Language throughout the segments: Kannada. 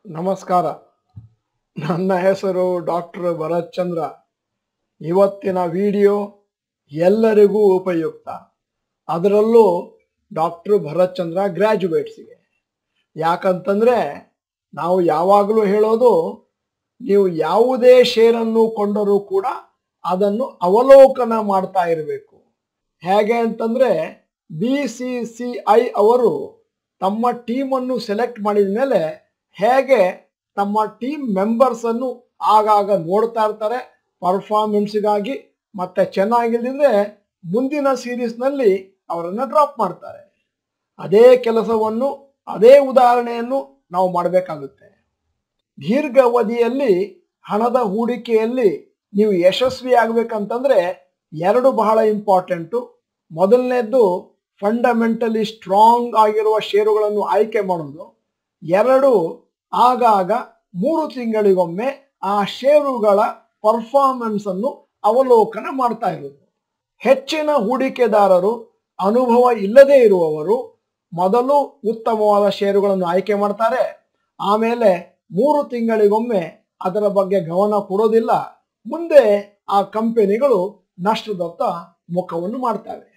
ನಮಸ್ಕಾರ ನನ್ನ ಹೆಸರು ಡಾಕ್ಟರ್ ಭರತ್ ಚಂದ್ರ ಇವತ್ತಿನ ವಿಡಿಯೋ ಎಲ್ಲರಿಗೂ ಉಪಯುಕ್ತ ಅದರಲ್ಲೂ ಡಾಕ್ಟರ್ ಭರತ್ ಚಂದ್ರ ಗ್ರ್ಯಾಜುಯೇಟ್ಸ್ಗೆ ಯಾಕಂತಂದ್ರೆ ನಾವು ಯಾವಾಗಲೂ ಹೇಳೋದು ನೀವು ಯಾವುದೇ ಶೇರನ್ನು ಕೊಂಡರೂ ಕೂಡ ಅದನ್ನು ಅವಲೋಕನ ಮಾಡ್ತಾ ಇರಬೇಕು ಹೇಗೆ ಅಂತಂದ್ರೆ ಬಿ ಸಿ ಸಿ ಐ ಅವರು ತಮ್ಮ ಟೀಮನ್ನು ಸೆಲೆಕ್ಟ್ ಮಾಡಿದ ಮೇಲೆ ಹೇಗೆ ತಮ್ಮ ಟೀಮ್ ಮೆಂಬರ್ಸ್ ಅನ್ನು ಆಗಾಗ ನೋಡ್ತಾ ಇರ್ತಾರೆ ಪರ್ಫಾರ್ಮೆನ್ಸ್ಗಾಗಿ ಮತ್ತೆ ಚೆನ್ನಾಗಿಲ್ಲದಿದ್ರೆ ಮುಂದಿನ ಸೀರೀಸ್ನಲ್ಲಿ ಅವರನ್ನ ಡ್ರಾಪ್ ಮಾಡ್ತಾರೆ ಅದೇ ಕೆಲಸವನ್ನು ಅದೇ ಉದಾಹರಣೆಯನ್ನು ನಾವು ಮಾಡಬೇಕಾಗುತ್ತೆ ದೀರ್ಘಾವಧಿಯಲ್ಲಿ ಹಣದ ಹೂಡಿಕೆಯಲ್ಲಿ ನೀವು ಯಶಸ್ವಿ ಆಗ್ಬೇಕಂತಂದ್ರೆ ಎರಡು ಬಹಳ ಇಂಪಾರ್ಟೆಂಟು ಮೊದಲನೇದ್ದು ಫಂಡಮೆಂಟಲಿ ಸ್ಟ್ರಾಂಗ್ ಆಗಿರುವ ಷೇರುಗಳನ್ನು ಆಯ್ಕೆ ಮಾಡೋದು ಎರಡು ಆಗಾಗ ಮೂರು ತಿಂಗಳಿಗೊಮ್ಮೆ ಆ ಷೇರುಗಳ ಪರ್ಫಾರ್ಮೆನ್ಸ್ ಅನ್ನು ಅವಲೋಕನ ಮಾಡ್ತಾ ಇರೋದು ಹೆಚ್ಚಿನ ಹೂಡಿಕೆದಾರರು ಅನುಭವ ಇಲ್ಲದೆ ಇರುವವರು ಮೊದಲು ಉತ್ತಮವಾದ ಷೇರುಗಳನ್ನು ಆಯ್ಕೆ ಮಾಡ್ತಾರೆ ಆಮೇಲೆ ಮೂರು ತಿಂಗಳಿಗೊಮ್ಮೆ ಅದರ ಬಗ್ಗೆ ಗಮನ ಕೊಡೋದಿಲ್ಲ ಮುಂದೆ ಆ ಕಂಪನಿಗಳು ನಷ್ಟದತ್ತ ಮುಖವನ್ನು ಮಾಡ್ತವೆ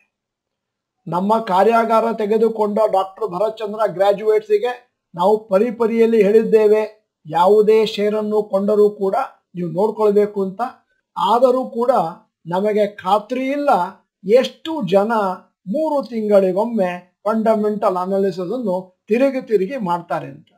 ನಮ್ಮ ಕಾರ್ಯಾಗಾರ ತೆಗೆದುಕೊಂಡ ಡಾಕ್ಟರ್ ಭರತ್ ಚಂದ್ರ ಗ್ರಾಜುಯೇಟ್ಸಿಗೆ ನಾವು ಪರಿಪರಿಯಲ್ಲಿ ಹೇಳಿದ್ದೇವೆ ಯಾವುದೇ ಶೇರನ್ನು ಕೊಂಡರೂ ಕೂಡ ನೀವು ನೋಡ್ಕೊಳ್ಬೇಕು ಅಂತ ಆದರೂ ಕೂಡ ನಮಗೆ ಖಾತ್ರಿ ಇಲ್ಲ ಎಷ್ಟು ಜನ ಮೂರು ತಿಂಗಳಿಗೊಮ್ಮೆ ಫಂಡಮೆಂಟಲ್ ಅನಾಲಿಸಿಸ್ ಅನ್ನು ತಿರುಗಿ ತಿರುಗಿ ಮಾಡ್ತಾರೆ ಅಂತ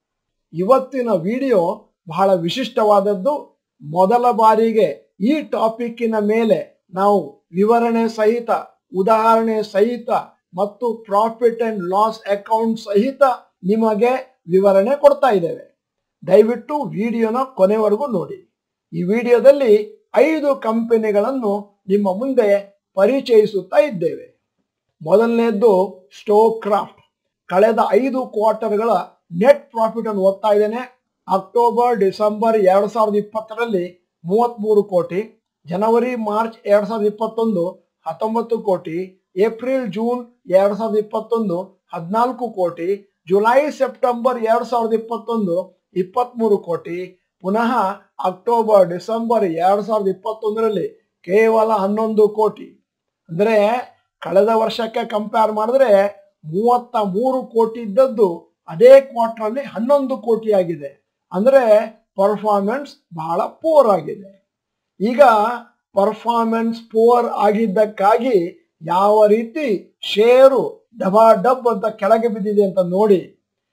ಇವತ್ತಿನ ವಿಡಿಯೋ ಬಹಳ ವಿಶಿಷ್ಟವಾದದ್ದು ಮೊದಲ ಬಾರಿಗೆ ಈ ಟಾಪಿಕ್ಕಿನ ಮೇಲೆ ನಾವು ವಿವರಣೆ ಸಹಿತ ಉದಾಹರಣೆ ಸಹಿತ ಮತ್ತು ಪ್ರಾಫಿಟ್ ಅಂಡ್ ಲಾಸ್ ಅಕೌಂಟ್ ಸಹಿತ ನಿಮಗೆ ವಿವರಣೆ ಕೊಡ್ತಾ ಇದ್ದೇವೆ ದಯವಿಟ್ಟು ವಿಡಿಯೋನ ಕೊನೆವರೆಗೂ ನೋಡಿ ಈ ವಿಡಿಯೋದಲ್ಲಿ ಐದು ಕಂಪನಿಗಳನ್ನು ನಿಮ್ಮ ಮುಂದೆ ಪರಿಚಯಿಸುತ್ತಾ ಇದ್ದೇವೆ ಮೊದಲನೇದ್ದು ಸ್ಟೋಕ್ ಕ್ರಾಫ್ಟ್ ಕಳೆದ ಐದು ಕ್ವಾರ್ಟರ್ಗಳ ನೆಟ್ ಪ್ರಾಫಿಟ್ ಅನ್ನು ಓದ್ತಾ ಇದ್ದೇನೆ ಅಕ್ಟೋಬರ್ ಡಿಸೆಂಬರ್ ಎರಡ್ ಸಾವಿರದ ಇಪ್ಪತ್ತರಲ್ಲಿ ಮೂವತ್ಮೂರು ಕೋಟಿ ಜನವರಿ ಮಾರ್ಚ್ ಎರಡ್ ಸಾವಿರದ ಇಪ್ಪತ್ತೊಂದು ಹತ್ತೊಂಬತ್ತು ಕೋಟಿ ಏಪ್ರಿಲ್ ಜೂನ್ ಎರಡ್ ಸಾವಿರದ ಇಪ್ಪತ್ತೊಂದು ಹದಿನಾಲ್ಕು ಕೋಟಿ ಜುಲೈ ಸೆಪ್ಟೆಂಬರ್ ಎರಡ್ ಸಾವಿರದ ಇಪ್ಪತ್ತೊಂದು ಇಪ್ಪತ್ಮೂರು ಕೋಟಿ ಪುನಃ ಅಕ್ಟೋಬರ್ ಡಿಸೆಂಬರ್ ಎರಡ್ ಸಾವಿರದ ಇಪ್ಪತ್ತೊಂದರಲ್ಲಿ ಕೇವಲ ಹನ್ನೊಂದು ಕೋಟಿ ಅಂದ್ರೆ ಕಳೆದ ವರ್ಷಕ್ಕೆ ಕಂಪೇರ್ ಮಾಡಿದ್ರೆ ಮೂವತ್ತ ಮೂರು ಕೋಟಿ ಇದ್ದದ್ದು ಅದೇ ಕ್ವಾರ್ಟರ್ ಅಲ್ಲಿ ಹನ್ನೊಂದು ಕೋಟಿ ಆಗಿದೆ ಅಂದ್ರೆ ಪರ್ಫಾರ್ಮೆನ್ಸ್ ಬಹಳ ಪೋರ್ ಆಗಿದೆ ಈಗ ಪರ್ಫಾರ್ಮೆನ್ಸ್ ಪೋರ್ ಆಗಿದ್ದಕ್ಕಾಗಿ ಯಾವ ರೀತಿ ಶೇರು ಡಬಾ ಡಬ್ ಅಂತ ಕೆಳಗೆ ಬಿದ್ದಿದೆ ಅಂತ ನೋಡಿ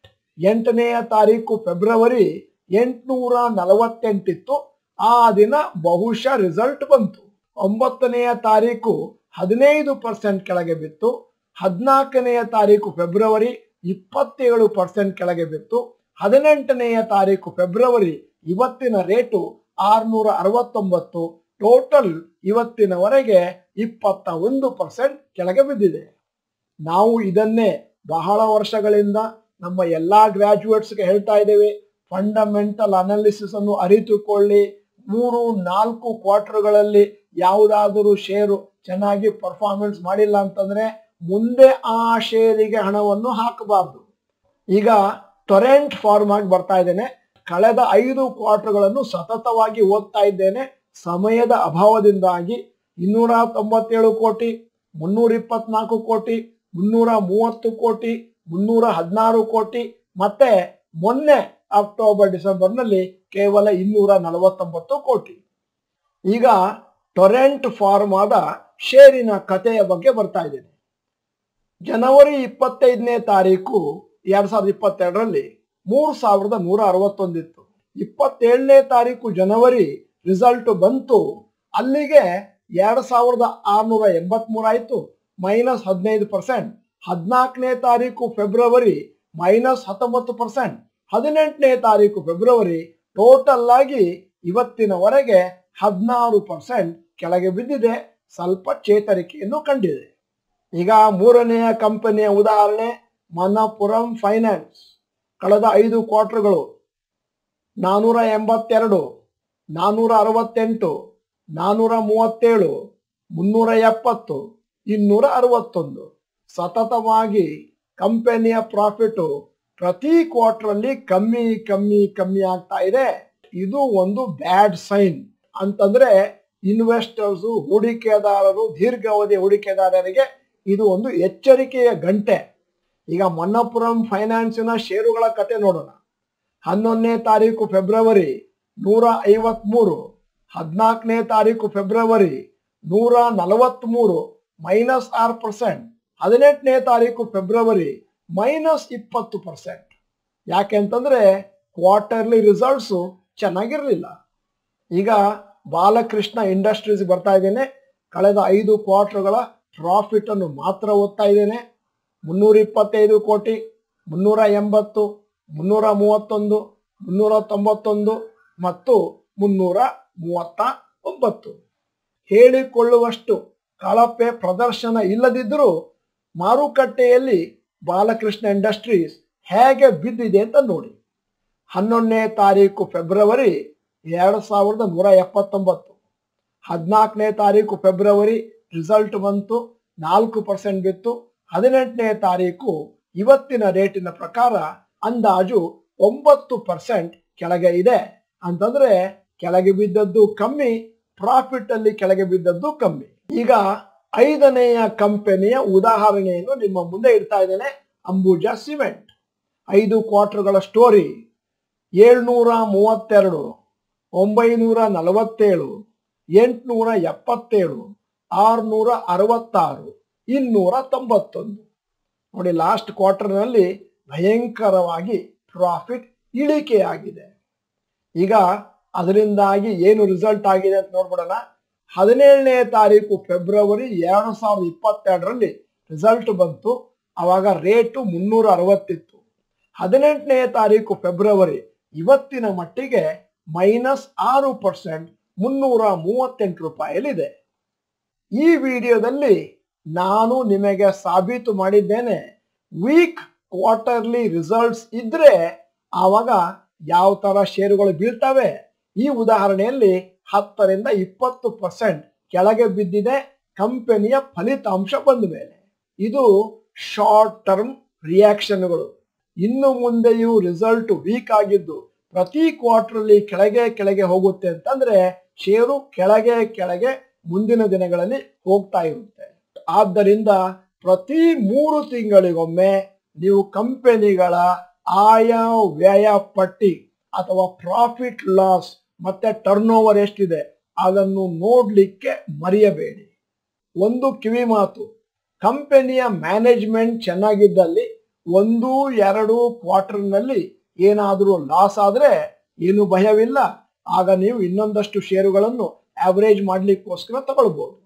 ಎಂಟನೆಯ ತಾರೀಕು ಫೆಬ್ರವರಿ ಎಂಟುನೂರ ನಲವತ್ತೆಂಟಿತ್ತು ಆ ದಿನ ಬಹುಶಃ ರಿಸಲ್ಟ್ ಬಂತು ಒಂಬತ್ತನೆಯ ತಾರೀಕು ಹದಿನೈದು ಪರ್ಸೆಂಟ್ ಕೆಳಗೆ ಬಿತ್ತು ಹದಿನಾಲ್ಕನೆಯ ತಾರೀಕು ಫೆಬ್ರವರಿ ಇಪ್ಪತ್ತೇಳು ಪರ್ಸೆಂಟ್ ಕೆಳಗೆ ಬಿತ್ತು ಹದಿನೆಂಟನೆಯ ತಾರೀಕು ಫೆಬ್ರವರಿ ಇವತ್ತಿನ ರೇಟು ಆರ್ನೂರ ಅರವತ್ತೊಂಬತ್ತು ಟೋಟಲ್ ಇವತ್ತಿನವರೆಗೆ ಇಪ್ಪತ್ತ ಒಂದು ಪರ್ಸೆಂಟ್ ಕೆಳಗೆ ಬಿದ್ದಿದೆ ನಾವು ಇದನ್ನೇ ಬಹಳ ವರ್ಷಗಳಿಂದ ನಮ್ಮ ಎಲ್ಲಾ ಗ್ರಾಜುಯೇಟ್ಸ್ಗೆ ಹೇಳ್ತಾ ಇದ್ದೇವೆ ಫಂಡಮೆಂಟಲ್ ಅನಾಲಿಸಿಸ್ ಅನ್ನು ಅರಿತುಕೊಳ್ಳಿ ಮೂರು ನಾಲ್ಕು ಕ್ವಾರ್ಟರ್ಗಳಲ್ಲಿ ಯಾವುದಾದರೂ ಶೇರು ಚೆನ್ನಾಗಿ ಪರ್ಫಾರ್ಮೆನ್ಸ್ ಮಾಡಿಲ್ಲ ಅಂತಂದ್ರೆ ಮುಂದೆ ಆ ಶೇರಿಗೆ ಹಣವನ್ನು ಹಾಕಬಾರ್ದು ಈಗ ಟೊರೆಂಟ್ ಫಾರ್ಮ್ ಆಗಿ ಬರ್ತಾ ಇದ್ದೇನೆ ಕಳೆದ ಐದು ಕ್ವಾರ್ಟರ್ಗಳನ್ನು ಸತತವಾಗಿ ಓದ್ತಾ ಇದ್ದೇನೆ ಸಮಯದ ಅಭಾವದಿಂದಾಗಿ ಇನ್ನೂರ ತೊಂಬತ್ತೇಳು ಕೋಟಿ ಮುನ್ನೂರ ಇಪ್ಪತ್ನಾಲ್ಕು ಕೋಟಿ ಮುನ್ನೂರ ಮೂವತ್ತು ಕೋಟಿ ಮುನ್ನೂರ ಹದಿನಾರು ಕೋಟಿ ಮತ್ತೆ ಮೊನ್ನೆ ಅಕ್ಟೋಬರ್ ಡಿಸೆಂಬರ್ನಲ್ಲಿ ಕೇವಲ ಇನ್ನೂರ ನಲವತ್ತೊಂಬತ್ತು ಕೋಟಿ ಈಗ ಟೊರೆಂಟ್ ಫಾರ್ಮ್ ಆದ ಶೇರಿನ ಕಥೆಯ ಬಗ್ಗೆ ಬರ್ತಾ ಇದ್ದೇನೆ ಜನವರಿ ಇಪ್ಪತ್ತೈದನೇ ತಾರೀಕು ಎರಡ್ ಸಾವಿರದ ಇಪ್ಪತ್ತೆರಡರಲ್ಲಿ ಮೂರು ಸಾವಿರದ ನೂರ ಅರವತ್ತೊಂದಿತ್ತು ಇಪ್ಪತ್ತೇಳನೇ ತಾರೀಕು ಜನವರಿ ರಿಸಲ್ಟ್ ಬಂತು ಅಲ್ಲಿಗೆ ಎರಡ್ ಸಾವಿರದ ಆರ್ನೂರ ಎಂಬತ್ಮೂರು ಆಯ್ತು ಮೈನಸ್ ಹದಿನೈದು ಪರ್ಸೆಂಟ್ ಹದಿನಾಲ್ಕನೇ ತಾರೀಕು ಫೆಬ್ರವರಿ ಮೈನಸ್ ಹತ್ತೊಂಬತ್ತು ಪರ್ಸೆಂಟ್ ಹದಿನೆಂಟನೇ ತಾರೀಕು ಫೆಬ್ರವರಿ ಟೋಟಲ್ ಆಗಿ ಇವತ್ತಿನವರೆಗೆ ಹದಿನಾರು ಪರ್ಸೆಂಟ್ ಕೆಳಗೆ ಬಿದ್ದಿದೆ ಸ್ವಲ್ಪ ಚೇತರಿಕೆಯನ್ನು ಕಂಡಿದೆ ಈಗ ಮೂರನೆಯ ಕಂಪನಿಯ ಉದಾಹರಣೆ ಮನಪುರಂ ಫೈನಾನ್ಸ್ ಕಳೆದ ಐದು ಕ್ವಾರ್ಟರ್ಗಳು ನಾನೂರ ಎಂಬತ್ತೆರಡು ನಾನೂರ ಅರವತ್ತೆಂಟು ನಾನೂರ ಮೂವತ್ತೇಳು ಮುನ್ನೂರ ಎಪ್ಪತ್ತು ಇನ್ನೂರ ಅರವತ್ತೊಂದು ಸತತವಾಗಿ ಕಂಪನಿಯ ಪ್ರಾಫಿಟ್ ಪ್ರತಿ ಕ್ವಾರ್ಟರ್ ಅಲ್ಲಿ ಕಮ್ಮಿ ಕಮ್ಮಿ ಕಮ್ಮಿ ಆಗ್ತಾ ಇದೆ ಇದು ಒಂದು ಬ್ಯಾಡ್ ಸೈನ್ ಅಂತಂದ್ರೆ ಇನ್ವೆಸ್ಟರ್ಸ್ ಹೂಡಿಕೆದಾರರು ದೀರ್ಘಾವಧಿ ಹೂಡಿಕೆದಾರರಿಗೆ ಇದು ಒಂದು ಎಚ್ಚರಿಕೆಯ ಗಂಟೆ ಈಗ ಮನ್ನಪುರಂ ಫೈನಾನ್ಸಿನ ಷೇರುಗಳ ಕತೆ ನೋಡೋಣ ಹನ್ನೊಂದನೇ ತಾರೀಕು ಫೆಬ್ರವರಿ ನೂರ ಐವತ್ಮೂರು ಹದಿನಾಲ್ಕನೇ ತಾರೀಕು ಫೆಬ್ರವರಿ ನೂರ ನಲವತ್ಮೂರು ಮೈನಸ್ ಆರು ಪರ್ಸೆಂಟ್ ಹದಿನೆಂಟನೇ ತಾರೀಕು ಫೆಬ್ರವರಿ ಮೈನಸ್ ಇಪ್ಪತ್ತು ಪರ್ಸೆಂಟ್ ಯಾಕೆ ಅಂತಂದ್ರೆ ಕ್ವಾರ್ಟರ್ಲಿ ರಿಸಲ್ಟ್ಸು ಚೆನ್ನಾಗಿರಲಿಲ್ಲ ಈಗ ಬಾಲಕೃಷ್ಣ ಇಂಡಸ್ಟ್ರೀಸ್ ಬರ್ತಾ ಇದ್ದೇನೆ ಕಳೆದ ಐದು ಕ್ವಾರ್ಟರ್ಗಳ ಪ್ರಾಫಿಟ್ ಅನ್ನು ಮಾತ್ರ ಓದ್ತಾ ಇದ್ದೇನೆ ಮುನ್ನೂರ ಇಪ್ಪತ್ತೈದು ಕೋಟಿ ಮುನ್ನೂರ ಎಂಬತ್ತು ಮುನ್ನೂರ ಮೂವತ್ತೊಂದು ಮುನ್ನೂರ ತೊಂಬತ್ತೊಂದು ಮತ್ತು ಮುನ್ನೂರ ಮೂವತ್ತ ಒಂಬತ್ತು ಹೇಳಿಕೊಳ್ಳುವಷ್ಟು ಕಳಪೆ ಪ್ರದರ್ಶನ ಇಲ್ಲದಿದ್ದರೂ ಮಾರುಕಟ್ಟೆಯಲ್ಲಿ ಬಾಲಕೃಷ್ಣ ಇಂಡಸ್ಟ್ರೀಸ್ ಹೇಗೆ ಬಿದ್ದಿದೆ ಅಂತ ನೋಡಿ ಹನ್ನೊಂದನೇ ತಾರೀಕು ಫೆಬ್ರವರಿ ಎರಡು ಸಾವಿರದ ನೂರ ಎಪ್ಪತ್ತೊಂಬತ್ತು ಹದಿನಾಲ್ಕನೇ ತಾರೀಕು ಫೆಬ್ರವರಿ ರಿಸಲ್ಟ್ ಬಂತು ನಾಲ್ಕು ಪರ್ಸೆಂಟ್ ಬಿತ್ತು ಹದಿನೆಂಟನೇ ತಾರೀಕು ಇವತ್ತಿನ ರೇಟಿನ ಪ್ರಕಾರ ಅಂದಾಜು ಒಂಬತ್ತು ಪರ್ಸೆಂಟ್ ಕೆಳಗೆ ಇದೆ ಅಂತಂದ್ರೆ ಕೆಳಗೆ ಬಿದ್ದದ್ದು ಕಮ್ಮಿ ಪ್ರಾಫಿಟ್ ಅಲ್ಲಿ ಕೆಳಗೆ ಬಿದ್ದದ್ದು ಕಮ್ಮಿ ಈಗ ಐದನೆಯ ಕಂಪನಿಯ ಉದಾಹರಣೆಯನ್ನು ನಿಮ್ಮ ಮುಂದೆ ಇಡ್ತಾ ಇದ್ದೇನೆ ಅಂಬುಜಾ ಸಿಮೆಂಟ್ ಐದು ಕ್ವಾರ್ಟರ್ಗಳ ಸ್ಟೋರಿ ಏಳ್ನೂರ ಮೂವತ್ತೆರಡು ಒಂಬೈನೂರ ನಲವತ್ತೇಳು ಎಂಟುನೂರ ಎಪ್ಪತ್ತೇಳು ಆರುನೂರ ಅರವತ್ತಾರು ಇನ್ನೂರ ತೊಂಬತ್ತೊಂದು ನೋಡಿ ಲಾಸ್ಟ್ ಕ್ವಾರ್ಟರ್ನಲ್ಲಿ ಭಯಂಕರವಾಗಿ ಪ್ರಾಫಿಟ್ ಇಳಿಕೆಯಾಗಿದೆ ಈಗ ಅದರಿಂದಾಗಿ ಏನು ರಿಸಲ್ಟ್ ಆಗಿದೆ ಅಂತ ನೋಡ್ಬಿಡೋಣ ಹದಿನೇಳನೇ ತಾರೀಕು ಫೆಬ್ರವರಿ ಎರಡು ಸಾವಿರದ ಇಪ್ಪತ್ತೆರಡರಲ್ಲಿ ರಿಸಲ್ಟ್ ಬಂತು ಅವಾಗ ರೇಟು ಮುನ್ನೂರ ಅರವತ್ತಿತ್ತು ಹದಿನೆಂಟನೇ ತಾರೀಕು ಫೆಬ್ರವರಿ ಇವತ್ತಿನ ಮಟ್ಟಿಗೆ ಮೈನಸ್ ಆರು ಪರ್ಸೆಂಟ್ ಮುನ್ನೂರ ಮೂವತ್ತೆಂಟು ರೂಪಾಯಲ್ಲಿದೆ ಈ ವಿಡಿಯೋದಲ್ಲಿ ನಾನು ನಿಮಗೆ ಸಾಬೀತು ಮಾಡಿದ್ದೇನೆ ವೀಕ್ ಕ್ವಾರ್ಟರ್ಲಿ ರಿಸಲ್ಟ್ಸ್ ಇದ್ರೆ ಆವಾಗ ಯಾವ ತರ ಷೇರುಗಳು ಬೀಳ್ತವೆ ಈ ಉದಾಹರಣೆಯಲ್ಲಿ ಹತ್ತರಿಂದ ಇಪ್ಪತ್ತು ಪರ್ಸೆಂಟ್ ಕೆಳಗೆ ಬಿದ್ದಿದೆ ಕಂಪನಿಯ ಫಲಿತಾಂಶ ಬಂದ ಮೇಲೆ ಇದು ಶಾರ್ಟ್ ಟರ್ಮ್ ರಿಯಾಕ್ಷನ್ಗಳು ಇನ್ನು ಮುಂದೆಯೂ ರಿಸಲ್ಟ್ ವೀಕ್ ಆಗಿದ್ದು ಪ್ರತಿ ಕ್ವಾರ್ಟರ್ಲಿ ಕೆಳಗೆ ಕೆಳಗೆ ಹೋಗುತ್ತೆ ಅಂತಂದ್ರೆ ಷೇರು ಕೆಳಗೆ ಕೆಳಗೆ ಮುಂದಿನ ದಿನಗಳಲ್ಲಿ ಹೋಗ್ತಾ ಇರುತ್ತೆ ಆದ್ದರಿಂದ ಪ್ರತಿ ಮೂರು ತಿಂಗಳಿಗೊಮ್ಮೆ ನೀವು ಕಂಪನಿಗಳ ಆಯಾ ವ್ಯಯ ಪಟ್ಟಿ ಅಥವಾ ಪ್ರಾಫಿಟ್ ಲಾಸ್ ಮತ್ತೆ ಟರ್ನ್ ಓವರ್ ಎಷ್ಟಿದೆ ಅದನ್ನು ನೋಡ್ಲಿಕ್ಕೆ ಮರೆಯಬೇಡಿ ಒಂದು ಕಿವಿ ಮಾತು ಕಂಪನಿಯ ಮ್ಯಾನೇಜ್ಮೆಂಟ್ ಚೆನ್ನಾಗಿದ್ದಲ್ಲಿ ಒಂದು ಎರಡು ಕ್ವಾರ್ಟರ್ನಲ್ಲಿ ಏನಾದರೂ ಲಾಸ್ ಆದ್ರೆ ಏನು ಭಯವಿಲ್ಲ ಆಗ ನೀವು ಇನ್ನೊಂದಷ್ಟು ಷೇರುಗಳನ್ನು ಆವರೇಜ್ ಮಾಡ್ಲಿಕ್ಕೋಸ್ಕರ ತಗೊಳ್ಬಹುದು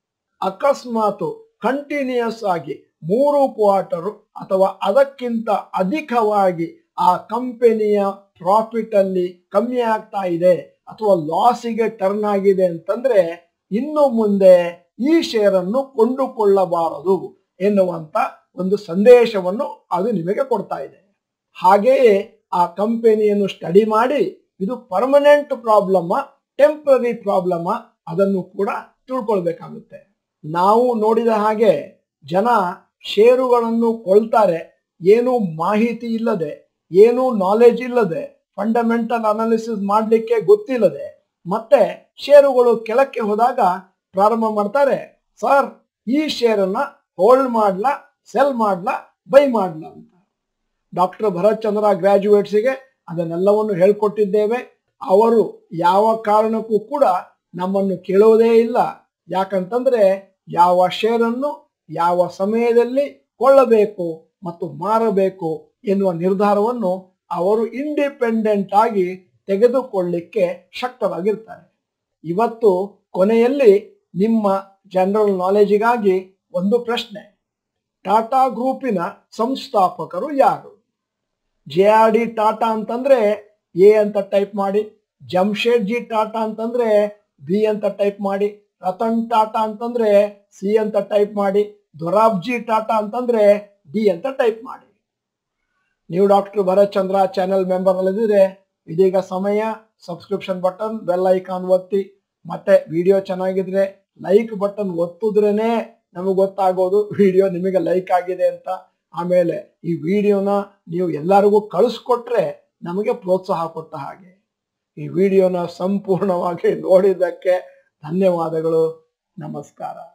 ಅಕಸ್ಮಾತ್ ಕಂಟಿನ್ಯೂಸ್ ಆಗಿ ಮೂರು ಕ್ವಾರ್ಟರ್ ಅಥವಾ ಅದಕ್ಕಿಂತ ಅಧಿಕವಾಗಿ ಆ ಕಂಪನಿಯ ಪ್ರಾಫಿಟ್ ಅಲ್ಲಿ ಕಮ್ಮಿ ಆಗ್ತಾ ಇದೆ ಅಥವಾ ಲಾಸಿಗೆ ಟರ್ನ್ ಆಗಿದೆ ಅಂತಂದ್ರೆ ಇನ್ನು ಮುಂದೆ ಈ ಶೇರ್ ಅನ್ನು ಕೊಂಡುಕೊಳ್ಳಬಾರದು ಎನ್ನುವಂತ ಒಂದು ಸಂದೇಶವನ್ನು ಅದು ನಿಮಗೆ ಕೊಡ್ತಾ ಇದೆ ಹಾಗೆಯೇ ಆ ಕಂಪನಿಯನ್ನು ಸ್ಟಡಿ ಮಾಡಿ ಇದು ಪರ್ಮನೆಂಟ್ ಪ್ರಾಬ್ಲಮ್ ಟೆಂಪ್ರರಿ ಪ್ರಾಬ್ಲಮ್ ಅದನ್ನು ಕೂಡ ತಿಳ್ಕೊಳ್ಬೇಕಾಗುತ್ತೆ ನಾವು ನೋಡಿದ ಹಾಗೆ ಜನ ಷೇರುಗಳನ್ನು ಕೊಳ್ತಾರೆ ಏನು ಮಾಹಿತಿ ಇಲ್ಲದೆ ಏನು ನಾಲೆಜ್ ಇಲ್ಲದೆ ಫಂಡಮೆಂಟಲ್ ಅನಾಲಿಸಿಸ್ ಮಾಡಲಿಕ್ಕೆ ಗೊತ್ತಿಲ್ಲದೆ ಮತ್ತೆ ಷೇರುಗಳು ಕೆಳಕ್ಕೆ ಹೋದಾಗ ಪ್ರಾರಂಭ ಮಾಡ್ತಾರೆ ಸರ್ ಈ ಶೇರನ್ನ ಹೋಲ್ಡ್ ಮಾಡ್ಲಾ ಸೆಲ್ ಮಾಡ್ಲಾ ಬೈ ಮಾಡ್ಲಾ ಅಂತ ಡಾಕ್ಟರ್ ಭರತ್ ಚಂದ್ರ ಗ್ರಾಜುಯೇಟ್ಸಿಗೆ ಅದನ್ನೆಲ್ಲವನ್ನು ಹೇಳ್ಕೊಟ್ಟಿದ್ದೇವೆ ಅವರು ಯಾವ ಕಾರಣಕ್ಕೂ ಕೂಡ ನಮ್ಮನ್ನು ಕೇಳೋದೇ ಇಲ್ಲ ಯಾಕಂತಂದ್ರೆ ಯಾವ ಶೇರನ್ನು ಯಾವ ಸಮಯದಲ್ಲಿ ಕೊಳ್ಳಬೇಕು ಮತ್ತು ಮಾರಬೇಕು ಎನ್ನುವ ನಿರ್ಧಾರವನ್ನು ಅವರು ಇಂಡಿಪೆಂಡೆಂಟ್ ಆಗಿ ತೆಗೆದುಕೊಳ್ಳಿಕ್ಕೆ ಶಕ್ತರಾಗಿರ್ತಾರೆ ಇವತ್ತು ಕೊನೆಯಲ್ಲಿ ನಿಮ್ಮ ಜನರಲ್ ನಾಲೆಜಿಗಾಗಿ ಒಂದು ಪ್ರಶ್ನೆ ಟಾಟಾ ಗ್ರೂಪಿನ ಸಂಸ್ಥಾಪಕರು ಯಾರು ಜೆ ಆರ್ ಡಿ ಟಾಟಾ ಅಂತಂದ್ರೆ ಎ ಅಂತ ಟೈಪ್ ಮಾಡಿ ಜಮ್ಶೇಡ್ಜಿ ಟಾಟಾ ಅಂತಂದ್ರೆ ಬಿ ಅಂತ ಟೈಪ್ ಮಾಡಿ ರತನ್ ಟಾಟಾ ಅಂತಂದ್ರೆ ಸಿ ಅಂತ ಟೈಪ್ ಮಾಡಿ ದೊರಾಬ್ಜಿ ಟಾಟಾ ಅಂತಂದ್ರೆ ಡಿ ಅಂತ ಟೈಪ್ ಮಾಡಿ ನೀವು doctor Bharath Chandra channel member ಅಲ್ಲಿದ್ರೆ ಇದೀಗ ಸಮಯ ಸಬ್ಸ್ಕ್ರಿಪ್ಷನ್ ಬಟನ್ ಬೆಲ್ ಐಕಾನ್ ಒತ್ತಿ ಮತ್ತೆ ವಿಡಿಯೋ ಚೆನ್ನಾಗಿದ್ರೆ ಲೈಕ್ ಬಟನ್ ಒತ್ತಿದ್ರೇನೆ ನಮಗೆ ಗೊತ್ತಾಗೋದು ವಿಡಿಯೋ ನಿಮಗೆ ಲೈಕ್ ಆಗಿದೆ ಅಂತ ಆಮೇಲೆ ಈ ವಿಡಿಯೋನ ನೀವು ಎಲ್ಲರಿಗೂ ಕಳಿಸ್ಕೊಟ್ರೆ ನಮಗೆ ಪ್ರೋತ್ಸಾಹ ಕೊಟ್ಟ ಹಾಗೆ ಈ ವಿಡಿಯೋನ ಸಂಪೂರ್ಣವಾಗಿ ನೋಡಿದ್ದಕ್ಕೆ ಧನ್ಯವಾದಗಳು ನಮಸ್ಕಾರ